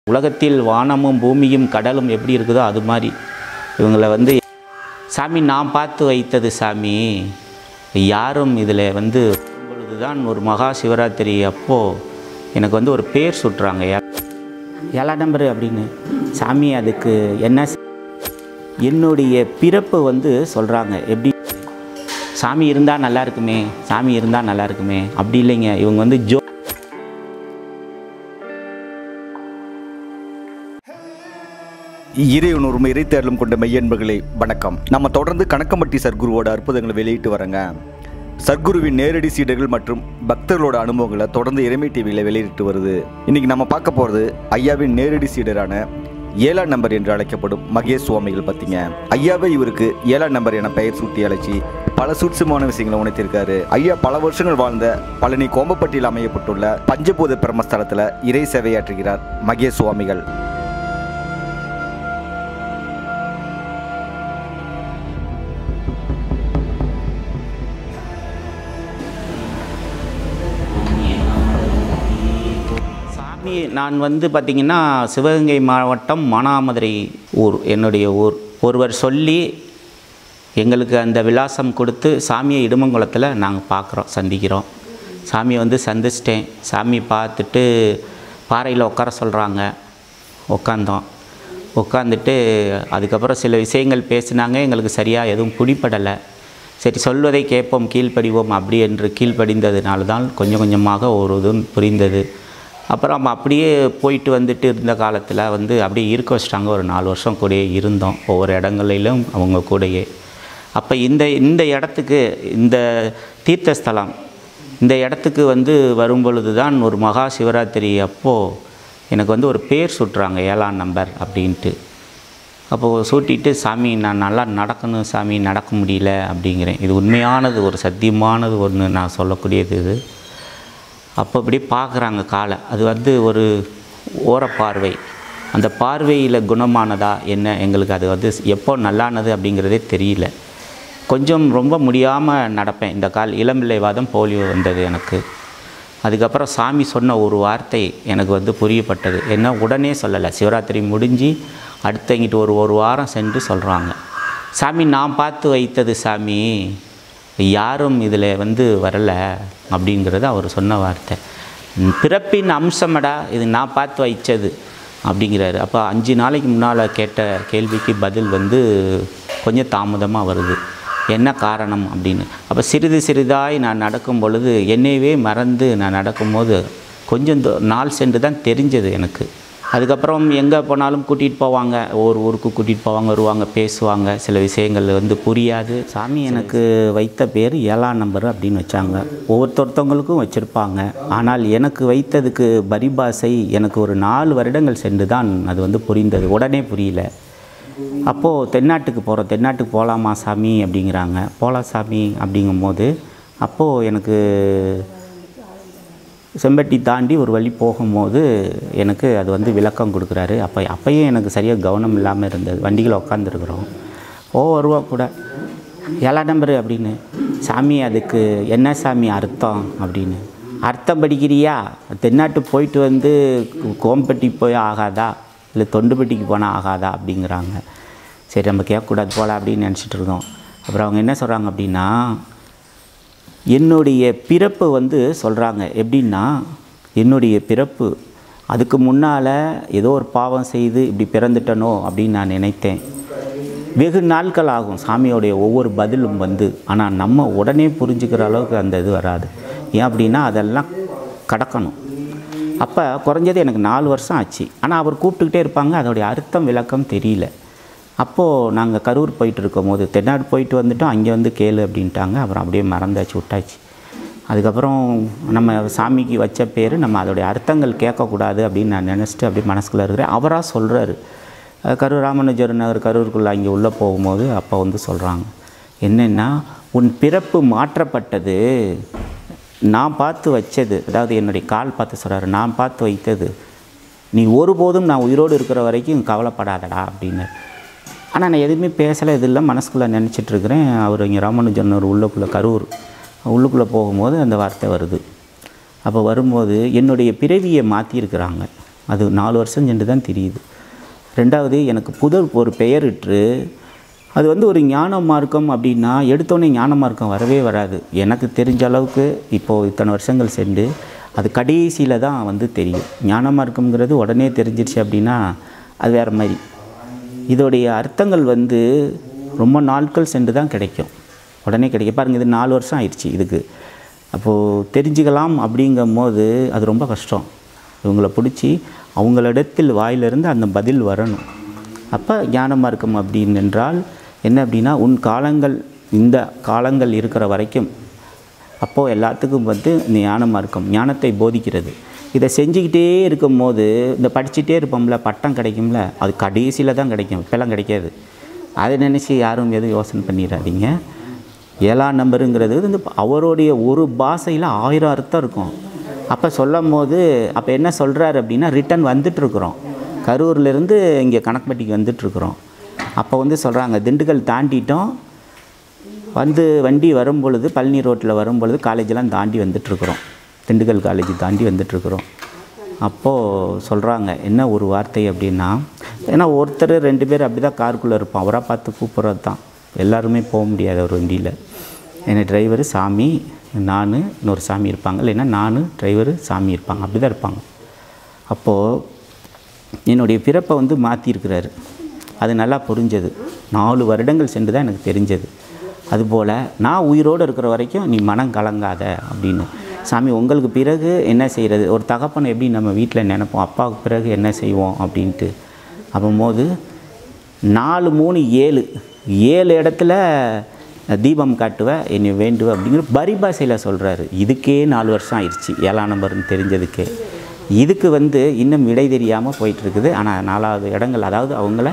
உலகத்தில் வானமும் பூமியும் கடலும் எப்படி இருக்குதோ அது மாதிரி இவங்களை வந்து சாமி நான் பார்த்து வைத்தது சாமி யாரும் இதில் வந்து பொழுதுதான் ஒரு மகா சிவராத்திரி அப்போது எனக்கு வந்து ஒரு பேர் சுட்டுறாங்க ஏ- ஏழாம் நம்பர் அப்படின்னு சாமி அதுக்கு என்ன செ- என்னுடைய பிறப்பு வந்து சொல்கிறாங்க எப்படி சாமி இருந்தால் நல்லா இருக்குமே சாமி இருந்தால் நல்லா இருக்குமே அப்படி இல்லைங்க இவங்க வந்து ஜோ இறைவன் ஒரு இறைத்தேடலும் கொண்ட மெய்யன்பர்களே வணக்கம் நம்ம தொடர்ந்து கணக்கம்பட்டி சர்க்குருவோட அற்புதங்களை வெளியிட்டு வரங்க சர்க்குருவின் நேரடி சீடர்கள் மற்றும் பக்தர்களோட அனுபவங்களை தொடர்ந்து இறைமை டிவியில் வெளியிட்டு வருது இன்னைக்கு நம்ம பார்க்க போகிறது ஐயாவின் நேரடி சீடரான ஏழாம் நம்பர் என்று அழைக்கப்படும் மகேஷ் சுவாமிகள் பற்றிங்க ஐயாவே இவருக்கு ஏழாம் நம்பர் என பெயர் சூட்டி அழைச்சி பல சூட்சமான விஷயங்களை உணர்த்திருக்காரு ஐயா பல வருஷங்கள் வாழ்ந்த பழனி கோம்பப்பட்டியில் அமையப்பட்டுள்ள பஞ்சபூத பிரம்மஸ்தலத்தில் இறை சேவையாற்றுகிறார் மகேஷ் சுவாமிகள் சாமி நான் வந்து பார்த்திங்கன்னா சிவகங்கை மாவட்டம் மானாமதுரை ஊர் என்னுடைய ஊர் ஒருவர் சொல்லி எங்களுக்கு அந்த விலாசம் கொடுத்து சாமியை இடுமங்குளத்தில் நாங்கள் பார்க்குறோம் சந்திக்கிறோம் சாமியை வந்து சந்திச்சிட்டேன் சாமி பார்த்துட்டு பாறையில் உட்கார சொல்கிறாங்க உட்காந்தோம் உட்காந்துட்டு அதுக்கப்புறம் சில விஷயங்கள் பேசினாங்க எங்களுக்கு சரியாக எதுவும் பிடிப்படலை சரி சொல்வதை கேட்போம் கீழ்ப்படிவோம் அப்படி என்று கீழ்ப்படிந்ததுனால தான் கொஞ்சம் கொஞ்சமாக ஒரு இதுவும் புரிந்தது அப்புறம் அப்படியே போயிட்டு வந்துட்டு இருந்த காலத்தில் வந்து அப்படியே இருக்க வச்சிட்டாங்க ஒரு நாலு வருஷம் கூடயே இருந்தோம் ஒவ்வொரு இடங்களிலும் அவங்க கூடயே அப்போ இந்த இந்த இடத்துக்கு இந்த தீர்த்தஸ்தலம் இந்த இடத்துக்கு வந்து வரும் பொழுது தான் ஒரு மகா சிவராத்திரி அப்போது எனக்கு வந்து ஒரு பேர் சுட்டுறாங்க ஏழாம் நம்பர் அப்படின்ட்டு அப்போது சூட்டிட்டு சாமி நான் நல்லா நடக்கணும் சாமி நடக்க முடியல அப்படிங்கிறேன் இது உண்மையானது ஒரு சத்தியமானது ஒன்று நான் சொல்லக்கூடியது இது அப்போ இப்படி பார்க்குறாங்க காலை அது வந்து ஒரு ஓரப்பார்வை அந்த பார்வையில் குணமானதா என்ன எங்களுக்கு அது வந்து எப்போ நல்லானது அப்படிங்கிறதே தெரியல கொஞ்சம் ரொம்ப முடியாமல் நடப்பேன் இந்த கால் இளம்பிள்ளைவாதம் போலியோ வந்தது எனக்கு அதுக்கப்புறம் சாமி சொன்ன ஒரு வார்த்தை எனக்கு வந்து புரியப்பட்டது என்ன உடனே சொல்லலை சிவராத்திரி முடிஞ்சு அடுத்த இங்கிட்டு ஒரு ஒரு வாரம் சென்று சொல்கிறாங்க சாமி நான் பார்த்து வைத்தது சாமி யாரும் இதில் வந்து வரலை அப்படிங்கிறது அவர் சொன்ன வார்த்தை "உன் பிறப்பின் அம்சமடா இது நான் பார்த்து வைச்சது அப்படிங்கிறாரு அப்போ அஞ்சு நாளைக்கு முன்னால் கேட்ட கேள்விக்கு பதில் வந்து கொஞ்சம் தாமதமாக வருது என்ன காரணம் அப்படின்னு அப்போ சிறிது சிறிதாய் நான் நடக்கும் பொழுது என்னையவே மறந்து நான் நடக்கும்போது கொஞ்சம் தூ- நாள் சென்று தான் தெரிஞ்சது எனக்கு அதுக்கப்புறம் எங்கே போனாலும் கூட்டிகிட்டு போவாங்க ஒவ்வொரு ஊருக்கு கூட்டிகிட்டு போவாங்க வருவாங்க பேசுவாங்க சில விஷயங்கள் வந்து புரியாது சாமி எனக்கு வைத்த பேர் ஏழாம் நம்பர் அப்படின்னு வச்சாங்க ஒவ்வொருத்தொருத்தவங்களுக்கும் வச்சுருப்பாங்க ஆனால் எனக்கு வைத்ததுக்கு பரிபாசை எனக்கு ஒரு நாலு வருடங்கள் சென்று தான் அது வந்து புரிந்தது உடனே புரியல அப்போது தென்னாட்டுக்கு போகிறோம் தென்னாட்டுக்கு போகலாமா சாமி அப்படிங்கிறாங்க போகலாம் சாமி அப்படிங்கும்போது அப்போது எனக்கு செம்பட்டி தாண்டி ஒரு வழி போகும்போது எனக்கு அது வந்து விளக்கம் கொடுக்குறாரு அப்போ அப்பயும் எனக்கு சரியாக கவனம் இல்லாமல் இருந்தது வண்டியில் உட்காந்துருக்குறோம் ஓ வருவா கூட ஏழாம் நம்பரு அப்படின்னு சாமி அதுக்கு என்ன சாமி அர்த்தம் அப்படின்னு அர்த்தம் படிக்கிறியா தென்னாட்டு போயிட்டு வந்து கோம்பட்டி போய் ஆகாதா இல்லை தொண்டுப்பட்டிக்கு போனால் ஆகாதா அப்படிங்கிறாங்க சரி நம்ம கேட்கக்கூடாது போல அப்படின்னு நினச்சிட்டு இருக்கோம் அப்புறம் அவங்க என்ன சொல்கிறாங்க அப்படின்னா என்னுடைய பிறப்பு வந்து சொல்கிறாங்க எப்படின்னா என்னுடைய பிறப்பு அதுக்கு முன்னால் ஏதோ ஒரு பாவம் செய்து இப்படி பிறந்துட்டனோ அப்படின்னு நான் நினைத்தேன் வெகு நாட்கள் ஆகும் சாமியோடைய ஒவ்வொரு பதிலும் வந்து ஆனால் நம்ம உடனே புரிஞ்சுக்கிற அளவுக்கு அந்த இது வராது ஏன் அப்படின்னா அதெல்லாம் கடக்கணும் அப்போ குறைஞ்சது எனக்கு நாலு வருஷம் ஆச்சு ஆனால் அவர் கூப்பிட்டுக்கிட்டே இருப்பாங்க அதோடைய அர்த்தம் விளக்கம் தெரியல அப்போது நாங்கள் கரூர் போயிட்டு இருக்கும்போது தென்னாடு போயிட்டு வந்துட்டோம் அங்கே வந்து கேளு அப்படின்ட்டாங்க அப்புறம் அப்படியே மறந்தாச்சு விட்டாச்சு அதுக்கப்புறம் நம்ம சாமிக்கு வச்ச பேர் நம்ம அதோடைய அர்த்தங்கள் கேட்கக்கூடாது அப்படின்னு நான் நினச்சிட்டு அப்படியே மனசுக்குள்ளே இருக்கிறேன் அவராக சொல்கிறாரு கரூர் ராமனுஜர் நகர் கரூருக்குள்ளே அங்கே உள்ளே போகும்போது அப்போ வந்து சொல்கிறாங்க என்னென்னா உன் பிறப்பு மாற்றப்பட்டது நான் பார்த்து வச்சது அதாவது என்னுடைய கால் பார்த்து சொல்கிறாரு நான் பார்த்து வைத்தது நீ ஒருபோதும் நான் உயிரோடு இருக்கிற வரைக்கும் கவலைப்படாதடா அப்படின்னு ஆனால் நான் எதுவுமே பேசலை இது இல்லை மனசுக்குள்ளே நினச்சிட்டு இருக்கிறேன் அவர் இங்கே ராமானுஜன் ஒரு உள்ளுக்குள்ளே கரூர் உள்ளுக்குள்ளே போகும்போது அந்த வார்த்தை வருது அப்போ வரும்போது என்னுடைய பிறவியை மாற்றியிருக்கிறாங்க அது நாலு வருஷம் சென்று தான் தெரியுது ரெண்டாவது எனக்கு புது ஒரு பெயரிட்டு அது வந்து ஒரு ஞான மார்க்கம் அப்படின்னா எடுத்தோடனே ஞான மார்க்கம் வரவே வராது எனக்கு தெரிஞ்ச அளவுக்கு இப்போது இத்தனை வருஷங்கள் சென்று அது கடைசியில் தான் வந்து தெரியும் ஞான மார்க்கம்ங்கிறது உடனே தெரிஞ்சிருச்சு அப்படின்னா அது வேறு மாதிரி இதோடைய அர்த்தங்கள் வந்து ரொம்ப நாட்கள் சென்று தான் கிடைக்கும் உடனே கிடைக்கும் பாருங்க இது நாலு வருஷம் ஆயிடுச்சு இதுக்கு அப்போது தெரிஞ்சுக்கலாம் அப்படிங்கும் போது அது ரொம்ப கஷ்டம் இவங்கள பிடிச்சி அவங்களிடத்தில் வாயிலிருந்து அந்த பதில் வரணும் அப்போ ஞான மார்க்கம் அப்படின்னு என்றால் என்ன அப்படின்னா உன் காலங்கள் இந்த காலங்கள் இருக்கிற வரைக்கும் அப்போது எல்லாத்துக்கும் வந்து இந்த ஞான மார்க்கம் ஞானத்தை போதிக்கிறது இதை செஞ்சுக்கிட்டே இருக்கும்போது இந்த படிச்சுட்டே இருப்போம்ல பட்டம் கிடைக்கும்ல அது கடைசியில் தான் கிடைக்கும் இப்போல்லாம் கிடைக்காது அதை நினச்சி யாரும் எதுவும் யோசனை பண்ணிடாதீங்க ஏழாம் நம்பருங்கிறது வந்து அவருடைய ஒரு பாஷையில் ஆயிரம் அர்த்தம் இருக்கும் அப்போ சொல்லும் போது அப்போ என்ன சொல்கிறாரு அப்படின்னா ரிட்டன் வந்துட்டுருக்குறோம் கரூர்லேருந்து இங்கே கணக்குப்பட்டிக்கு வந்துட்டுருக்குறோம் அப்போ வந்து சொல்கிறாங்க திண்டுக்கல் தாண்டிட்டோம் வந்து வண்டி வரும் பொழுது பழனி ரோட்டில் வரும் பொழுது காலேஜெல்லாம் தாண்டி வந்துட்டுருக்குறோம் திண்டுக்கல் காலேஜ் தாண்டி வந்துட்டுருக்குறோம் அப்போது சொல்கிறாங்க என்ன ஒரு வார்த்தை அப்படின்னா ஏன்னா ஒருத்தர் ரெண்டு பேர் அப்படி தான் காருக்குள்ளே இருப்போம் அவராக பார்த்து கூப்பிட்றது தான் எல்லாருமே போக முடியாது ஒரு வண்டியில் என்ன டிரைவரு சாமி நான் இன்னொரு சாமி இருப்பாங்க இல்லைன்னா நான் டிரைவரு சாமி இருப்பாங்க அப்படி தான் இருப்பாங்க அப்போது என்னுடைய பிறப்பை வந்து மாற்றிருக்கிறாரு அது நல்லா புரிஞ்சது நாலு வருடங்கள் சென்று தான் எனக்கு தெரிஞ்சது அதுபோல் நான் உயிரோடு இருக்கிற வரைக்கும் நீ மனம் கலங்காத அப்படின்னு சாமி உங்களுக்கு பிறகு என்ன செய்கிறது ஒரு தகப்பனை எப்படி நம்ம வீட்டில் நினைப்போம் அப்பாவுக்கு பிறகு என்ன செய்வோம் அப்படின்ட்டு அப்போது நாலு மூணு ஏழு ஏழு இடத்துல தீபம் காட்டுவ என்னை வேண்டுவ அப்படிங்கிற பரிபாஷையில் சொல்கிறாரு இதுக்கே நாலு வருஷம் ஆயிடுச்சு ஏழாம் நம்பர்னு தெரிஞ்சதுக்கே இதுக்கு வந்து இன்னும் விடை தெரியாமல் போயிட்டுருக்குது ஆனால் நாலாவது இடங்கள் அதாவது அவங்கள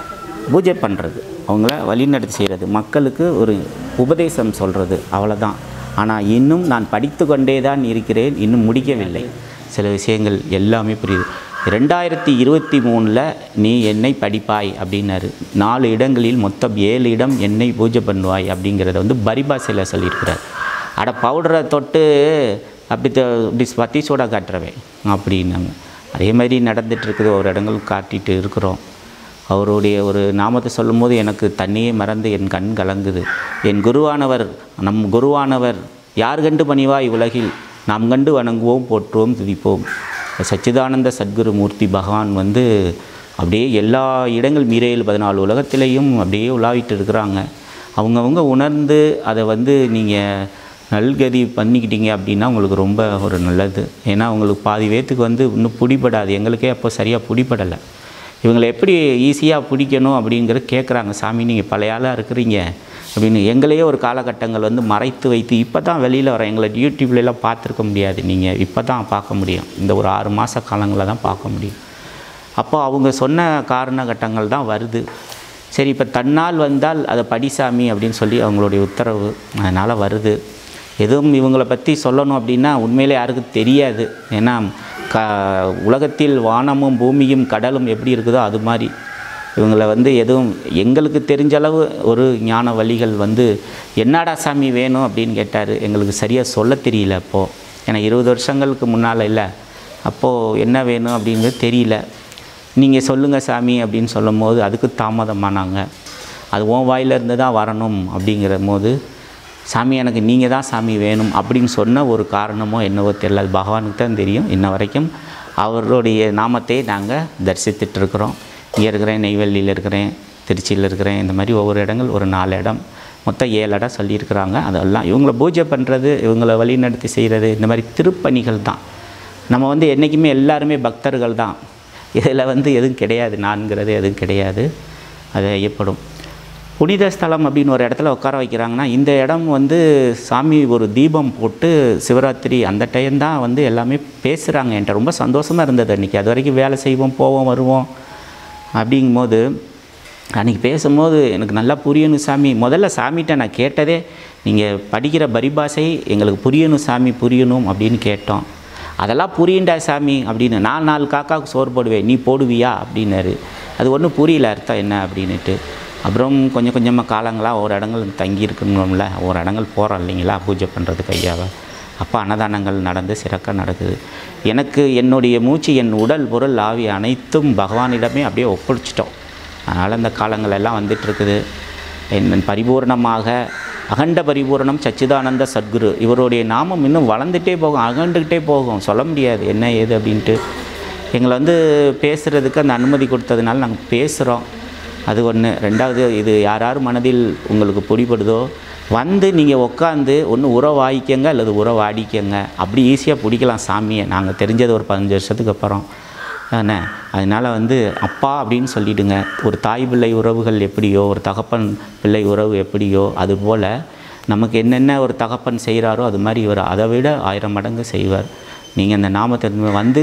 பூஜை பண்ணுறது அவங்கள வழிநடத்தி செய்கிறது மக்களுக்கு ஒரு உபதேசம் சொல்கிறது அவ்வளோதான் ஆனால் இன்னும் நான் படித்து கொண்டே தான் இருக்கிறேன் இன்னும் முடிக்கவில்லை சில விஷயங்கள் எல்லாமே புரியுது ரெண்டாயிரத்தி இருபத்தி மூணில் நீ என்னை படிப்பாய் அப்படின்னாரு நாலு இடங்களில் மொத்தம் ஏழு இடம் என்னை பூஜை பண்ணுவாய் அப்படிங்கிறத வந்து பரிபாசையில் சொல்லியிருக்கிறார் அட பவுடரை தொட்டு அப்படி த- இப்படி பத்தி சூடா காட்டுறவேன் அப்படின்னாங்க அதே மாதிரி நடந்துட்டு இருக்குது ஒரு இடங்கள் காட்டிட்டு இருக்கிறோம் அவருடைய ஒரு நாமத்தை சொல்லும்போது எனக்கு தண்ணியே மறந்து என் கண் கலங்குது என் குருவானவர் நம் குருவானவர் யார் கண்டு பணிவாய் உலகில் நாம் கண்டு வணங்குவோம் போற்றுவோம் துதிப்போம் சச்சிதானந்த சத்குரு மூர்த்தி பகவான் வந்து அப்படியே எல்லா இடங்கள் மீறையில் பதினாலு உலகத்திலையும் அப்படியே உலாவிட்டு இருக்கிறாங்க அவங்கவுங்க உணர்ந்து அதை வந்து நீங்கள் நல்கதி பண்ணிக்கிட்டீங்க அப்படின்னா உங்களுக்கு ரொம்ப ஒரு நல்லது ஏன்னா உங்களுக்கு பாதி பேத்துக்கு வந்து இன்னும் பிடிபடாது எங்களுக்கே அப்போ சரியாக பிடிபடலை இவங்களை எப்படி ஈஸியாக பிடிக்கணும் அப்படிங்கிறது கேட்குறாங்க சாமி நீங்கள் பழைய ஆளாக இருக்கிறீங்க அப்படின்னு எங்களையே ஒரு காலகட்டங்கள் வந்து மறைத்து வைத்து இப்போ தான் வெளியில் வர எங்களை யூடியூப்லலாம் பார்த்துருக்க முடியாது நீங்கள் இப்போ தான் பார்க்க முடியும் இந்த ஒரு ஆறு மாத காலங்களில் தான் பார்க்க முடியும் அப்போ அவங்க சொன்ன காரணகட்டங்கள் தான் வருது சரி இப்போ தன்னால் வந்தால் அதை படிசாமி அப்படின்னு சொல்லி அவங்களுடைய உத்தரவு அதனால் வருது எதுவும் இவங்களை பற்றி சொல்லணும் அப்படின்னா உண்மையிலே யாருக்கும் தெரியாது ஏன்னா க உலகத்தில் வானமும் பூமியும் கடலும் எப்படி இருக்குதோ அது மாதிரி இவங்களை வந்து எதுவும் எங்களுக்கு தெரிஞ்ச அளவு ஒரு ஞான வழிகள் வந்து என்னடா சாமி வேணும் அப்படின்னு கேட்டார் எங்களுக்கு சரியாக சொல்ல தெரியல அப்போது ஏன்னா இருபது வருஷங்களுக்கு முன்னால் இல்லை அப்போது என்ன வேணும் அப்படிங்கிறது தெரியல நீங்கள் சொல்லுங்கள் சாமி அப்படின்னு சொல்லும் போது அதுக்கு தாமதமானாங்க அது உன் வாயிலிருந்து தான் வரணும் அப்படிங்கிற போது சாமி எனக்கு நீங்கள் தான் சாமி வேணும் அப்படின்னு சொன்ன ஒரு காரணமோ என்னவோ தெரியல அது பகவானுக்கு தான் தெரியும் இன்ன வரைக்கும் அவருடைய நாமத்தை நாங்கள் தரிசித்துட்டு இருக்கிறோம் இங்கே இருக்கிறேன் நெய்வேலியில் இருக்கிறேன் திருச்சியில் இருக்கிறேன் இந்த மாதிரி ஒவ்வொரு இடங்கள் ஒரு நாலு இடம் மொத்தம் ஏழு இடம் சொல்லியிருக்கிறாங்க அதெல்லாம் இவங்கள பூஜை பண்ணுறது இவங்கள வழிநடத்தி செய்கிறது இந்த மாதிரி திருப்பணிகள் தான் நம்ம வந்து என்றைக்குமே எல்லாருமே பக்தர்கள் தான் இதில் வந்து எதுவும் கிடையாது நான்கிறது எதுவும் கிடையாது அது ஐயப்படும் புனித ஸ்தலம் அப்படின்னு ஒரு இடத்துல உட்கார வைக்கிறாங்கன்னா இந்த இடம் வந்து சாமி ஒரு தீபம் போட்டு சிவராத்திரி அந்த டைம் தான் வந்து எல்லாமே பேசுகிறாங்க என்கிட்ட ரொம்ப சந்தோஷமாக இருந்தது அன்றைக்கி அது வரைக்கும் வேலை செய்வோம் போவோம் வருவோம் அப்படிங்கும்போது அன்றைக்கி பேசும்போது எனக்கு நல்லா புரியணும் சாமி முதல்ல சாமிகிட்ட நான் கேட்டதே நீங்கள் படிக்கிற பரிபாஷை எங்களுக்கு புரியணும் சாமி புரியணும் அப்படின்னு கேட்டோம் அதெல்லாம் புரியுண்டா சாமி அப்படின்னு நான் நாலு காக்காவுக்கு சோறு போடுவேன் நீ போடுவியா அப்படின்னாரு அது ஒன்றும் புரியல அர்த்தம் என்ன அப்படின்னுட்டு அப்புறம் கொஞ்சம் கொஞ்சமாக காலங்களாக ஒரு இடங்கள் தங்கி இருக்கணும்ல ஒரு இடங்கள் போகிறோம் இல்லைங்களா பூஜை பண்ணுறதுக்கு ஐயாவை அப்போ அன்னதானங்கள் நடந்து சிறக்க நடக்குது எனக்கு என்னுடைய மூச்சு என் உடல் பொருள் ஆவி அனைத்தும் பகவானிடமே அப்படியே ஒப்படைச்சிட்டோம் அதனால் அந்த காலங்கள் எல்லாம் வந்துட்டு இருக்குது என் பரிபூர்ணமாக அகண்ட பரிபூரணம் சச்சிதானந்த சத்குரு இவருடைய நாமம் இன்னும் வளர்ந்துட்டே போகும் அகண்டுக்கிட்டே போகும் சொல்ல முடியாது என்ன ஏது அப்படின்ட்டு எங்களை வந்து பேசுகிறதுக்கு அந்த அனுமதி கொடுத்ததுனால நாங்கள் பேசுகிறோம் அது ஒன்று ரெண்டாவது இது யார் யார் மனதில் உங்களுக்கு பிடிப்படுதோ வந்து நீங்கள் உட்காந்து ஒன்று உறவாடிக்கங்க அல்லது உறவாடிக்கங்க அப்படி ஈஸியாக பிடிக்கலாம் சாமியை நாங்கள் தெரிஞ்சது ஒரு பதினஞ்சு வருஷத்துக்கு அப்புறம் தானே அதனால் வந்து அப்பா அப்படின்னு சொல்லிடுங்க ஒரு தாய் பிள்ளை உறவுகள் எப்படியோ ஒரு தகப்பன் பிள்ளை உறவு எப்படியோ அதுபோல் நமக்கு என்னென்ன ஒரு தகப்பன் செய்கிறாரோ அது மாதிரி இவர் அதை விட ஆயிரம் மடங்கு செய்வார் நீங்கள் அந்த நாமத்தை வந்து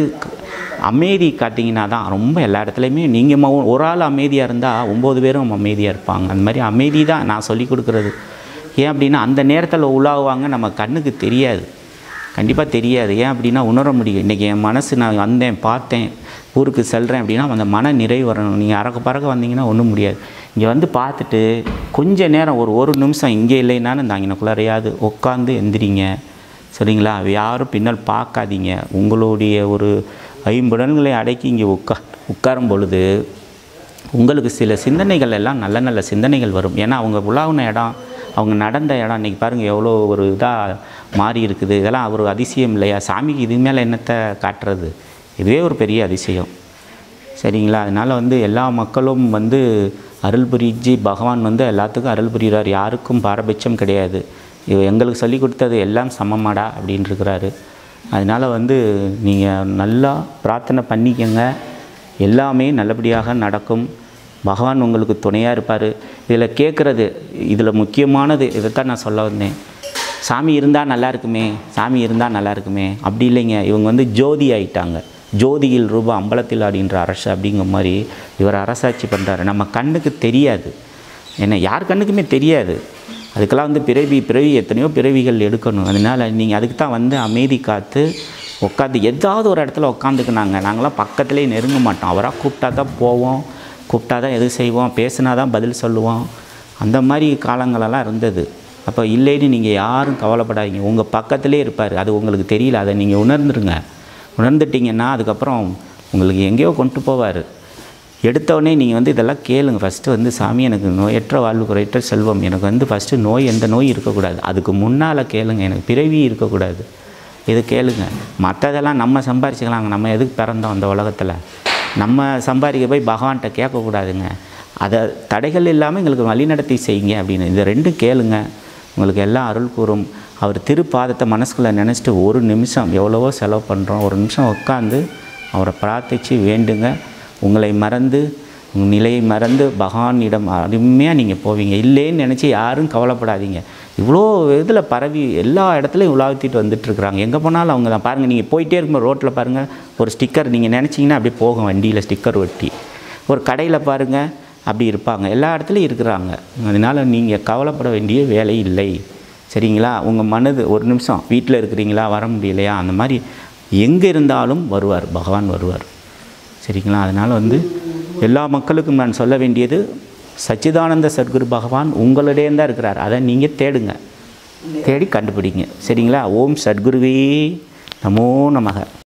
அமைதி காட்டிங்கன்னா தான் ரொம்ப எல்லா இடத்துலையுமே நீங்கள் மௌ ஒரு ஆள் அமைதியாக இருந்தால் ஒம்பது பேரும் அமைதியாக இருப்பாங்க அந்த மாதிரி அமைதி தான் நான் சொல்லி கொடுக்குறது ஏன் அப்படின்னா அந்த நேரத்தில் உலாவுவாங்க நம்ம கண்ணுக்கு தெரியாது கண்டிப்பாக தெரியாது ஏன் அப்படின்னா உணர முடியும் இன்றைக்கி என் மனசு நான் வந்தேன் பார்த்தேன் ஊருக்கு செல்கிறேன் அப்படின்னா அந்த மன நிறைவு வரணும் நீங்கள் அறக்க பறக்க வந்தீங்கன்னா ஒன்றும் முடியாது இங்கே வந்து பார்த்துட்டு கொஞ்ச நேரம் ஒரு ஒரு நிமிஷம் இங்கே இல்லைனாலும் இந்த அங்கனக்குள்ளாரையாவது உட்காந்து எந்திரிங்க சரிங்களா யாரும் பின்னால் பார்க்காதீங்க உங்களுடைய ஒரு ஐம்புலன்களை அடக்கி இங்கே உட்கா உட்காரும் பொழுது உங்களுக்கு சில சிந்தனைகள் எல்லாம் நல்ல நல்ல சிந்தனைகள் வரும் ஏன்னா அவங்க உலாவுன இடம் அவங்க நடந்த இடம் இன்றைக்கி பாருங்கள் எவ்வளோ ஒரு இதாக மாறி இருக்குது இதெல்லாம் ஒரு அதிசயம் இல்லையா சாமிக்கு இது மேலே என்னத்தை காட்டுறது இதுவே ஒரு பெரிய அதிசயம் சரிங்களா அதனால் வந்து எல்லா மக்களும் வந்து அருள் புரிஞ்சு பகவான் வந்து எல்லாத்துக்கும் அருள் புரிகிறார் யாருக்கும் பாரபட்சம் கிடையாது இவ எங்களுக்கு சொல்லி கொடுத்தது எல்லாம் சமமாடா அப்படின்னு இருக்கிறாரு அதனால் வந்து நீங்கள் நல்லா பிரார்த்தனை பண்ணிக்கங்க எல்லாமே நல்லபடியாக நடக்கும் பகவான் உங்களுக்கு துணையாக இருப்பார் இதில் கேட்குறது இதில் முக்கியமானது இதைத்தான் நான் சொல்ல வந்தேன் சாமி இருந்தால் நல்லா இருக்குமே சாமி இருந்தால் நல்லா இருக்குமே அப்படி இல்லைங்க இவங்க வந்து ஜோதி ஆயிட்டாங்க ஜோதியில் ரூபா அம்பலத்தில் ஆடின்ற அரசு அப்படிங்கிற மாதிரி இவர் அரசாட்சி பண்ணுறாரு நம்ம கண்ணுக்கு தெரியாது என்ன யார் கண்ணுக்குமே தெரியாது அதுக்கெல்லாம் வந்து பிறவி பிறவி எத்தனையோ பிறவிகள் எடுக்கணும் அதனால் நீங்கள் அதுக்கு தான் வந்து அமைதி காத்து உட்காந்து ஏதாவது ஒரு இடத்துல உட்காந்துக்குனாங்க நாங்களாம் பக்கத்துலேயே நெருங்க மாட்டோம் அவராக கூப்பிட்டா தான் போவோம் கூப்பிட்டா தான் எது செய்வோம் பேசினா தான் பதில் சொல்லுவோம் அந்த மாதிரி காலங்களெல்லாம் இருந்தது அப்போ இல்லைன்னு நீங்கள் யாரும் கவலைப்படாதீங்க உங்கள் பக்கத்திலே இருப்பார் அது உங்களுக்கு தெரியல அதை நீங்கள் உணர்ந்துருங்க உணர்ந்துட்டிங்கன்னா அதுக்கப்புறம் உங்களுக்கு எங்கேயோ கொண்டு போவார் எடுத்தோடனே நீங்கள் வந்து இதெல்லாம் கேளுங்க ஃபஸ்ட்டு வந்து சாமி எனக்கு நோயற்ற வாழ்வு குறையற்ற செல்வம் எனக்கு வந்து ஃபஸ்ட்டு நோய் எந்த நோய் இருக்கக்கூடாது அதுக்கு முன்னால் கேளுங்க எனக்கு பிறவி இருக்கக்கூடாது இது கேளுங்க மற்றதெல்லாம் நம்ம சம்பாரிச்சுக்கலாங்க நம்ம எதுக்கு பிறந்தோம் அந்த உலகத்தில் நம்ம சம்பாதிக்க போய் பகவான்கிட்ட கேட்கக்கூடாதுங்க அதை தடைகள் இல்லாமல் எங்களுக்கு வழிநடத்தி செய்யுங்க அப்படின்னு இந்த ரெண்டும் கேளுங்க உங்களுக்கு எல்லாம் அருள் கூறும் அவர் திருப்பாதத்தை மனசுக்குள்ளே நினச்சிட்டு ஒரு நிமிஷம் எவ்வளவோ செலவு பண்ணுறோம் ஒரு நிமிஷம் உட்காந்து அவரை பிரார்த்தித்து வேண்டுங்க உங்களை மறந்து உங்கள் நிலையை மறந்து பகவானிடம் அருமையாக நீங்கள் போவீங்க இல்லைன்னு நினச்சி யாரும் கவலைப்படாதீங்க இவ்வளோ இதில் பரவி எல்லா இடத்துலையும் உலாவித்திட்டு வந்துட்டுருக்குறாங்க எங்கே போனாலும் அவங்க தான் பாருங்கள் நீங்கள் போயிட்டே இருக்கும்போது ரோட்டில் பாருங்கள் ஒரு ஸ்டிக்கர் நீங்கள் நினச்சிங்கன்னா அப்படியே போகும் வண்டியில் ஸ்டிக்கர் ஒட்டி ஒரு கடையில் பாருங்கள் அப்படி இருப்பாங்க எல்லா இடத்துலையும் இருக்கிறாங்க அதனால் நீங்கள் கவலைப்பட வேண்டிய வேலை இல்லை சரிங்களா உங்கள் மனது ஒரு நிமிஷம் வீட்டில் இருக்கிறீங்களா வர முடியலையா அந்த மாதிரி எங்கே இருந்தாலும் வருவார் பகவான் வருவார் சரிங்களா அதனால் வந்து எல்லா மக்களுக்கும் நான் சொல்ல வேண்டியது சச்சிதானந்த சத்குரு பகவான் உங்களிடையே தான் இருக்கிறார் அதை நீங்கள் தேடுங்க தேடி கண்டுபிடிங்க சரிங்களா ஓம் சத்குருவே நமோ நமக